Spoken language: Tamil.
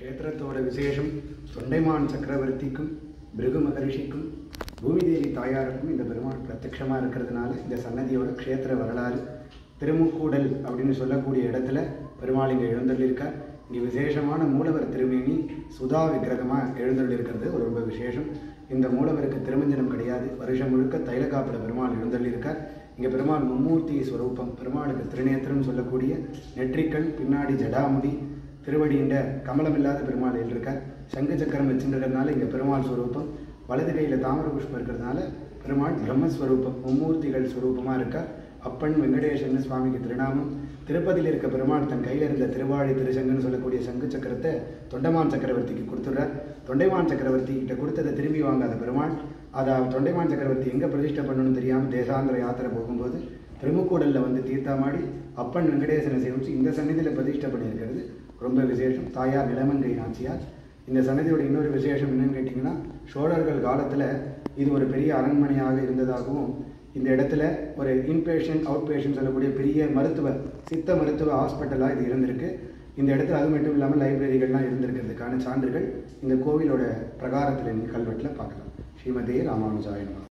க்ஷேத்திரத்தோட விசேஷம் தொண்டைமான் சக்கரவர்த்திக்கும் பிருகு மகரிஷிக்கும் பூமிதேவி தாயாருக்கும் இந்த பெருமாள் பிரத்யக்ஷமாக இருக்கிறதுனால இந்த சன்னதியோட க்ஷேத்திர வரலாறு திருமுக்கூடல் அப்படின்னு சொல்லக்கூடிய இடத்துல பெருமாள் இங்கே எழுந்தள்ளிருக்கார் இங்கே விசேஷமான மூலவர் திருமேனி சுதா விக்கிரகமாக எழுந்தள்ளிருக்கிறது ஒரு ரொம்ப விசேஷம் இந்த மூலவருக்கு திருமஞ்சனம் கிடையாது வருஷம் முழுக்க தைலகாப்பிட பெருமாள் எழுந்தள்ளிருக்கார் இங்கே பெருமாள் மும்மூர்த்தி ஸ்வரூபம் பெருமாளுக்கு திருநேத்திரம் சொல்லக்கூடிய நெற்றிக்கண் பின்னாடி ஜடாமுடி திருவடின்ற கமலம் இல்லாத பெருமாள் இருக்கார் சங்கு சக்கரம் வச்சுருக்கிறதுனால இங்கே பெருமாள் ஸ்வரூபம் வலது கையில் தாமர புஷ்பம் இருக்கிறதுனால பெருமாள் பிரம்மஸ்வரூபம் மும்மூர்த்திகள் ஸ்வரூபமாக இருக்கார் அப்பன் வெங்கடேசன் சுவாமிக்கு திருநாமம் திருப்பதியில் இருக்க பெருமாள் தன் கையில் இருந்த திருவாழி திருசங்குன்னு சொல்லக்கூடிய சங்கு சக்கரத்தை தொண்டைமான் சக்கரவர்த்திக்கு கொடுத்துட்றார் தொண்டைமான் சக்கரவர்த்தி கிட்ட கொடுத்ததை திரும்பி வாங்காத பெருமாள் அதை தொண்டைமான் சக்கரவர்த்தி எங்கே பிரதிஷ்டை பண்ணணும்னு தெரியாமல் தேசாந்திர யாத்திரை போகும்போது திருமுக்கூடலில் வந்து தீர்த்தாமாடி அப்பன் வெங்கடேசனை சேமித்து இந்த சன்னிதியில் பிரதிஷ்டை பண்ணியிருக்கிறது ரொம்ப விசேஷம் தாயார் நிலமங்கை நாச்சியார் இந்த சன்னதியோட இன்னொரு விசேஷம் என்னன்னு கேட்டிங்கன்னா சோழர்கள் காலத்தில் இது ஒரு பெரிய அரண்மனையாக இருந்ததாகவும் இந்த இடத்துல ஒரு இன்பேஷண்ட் அவுட் பேஷண்ட் சொல்லக்கூடிய பெரிய மருத்துவ சித்த மருத்துவ ஹாஸ்பிட்டலாக இது இருந்திருக்கு இந்த இடத்துல அது மட்டும் இல்லாமல் லைப்ரரிகள்லாம் இருந்திருக்கிறதுக்கான சான்றுகள் இந்த கோவிலோட பிரகாரத்தில் நீங்கள் கல்வெட்டில் பார்க்கலாம் ஸ்ரீமதே ராமானுஜாய நமः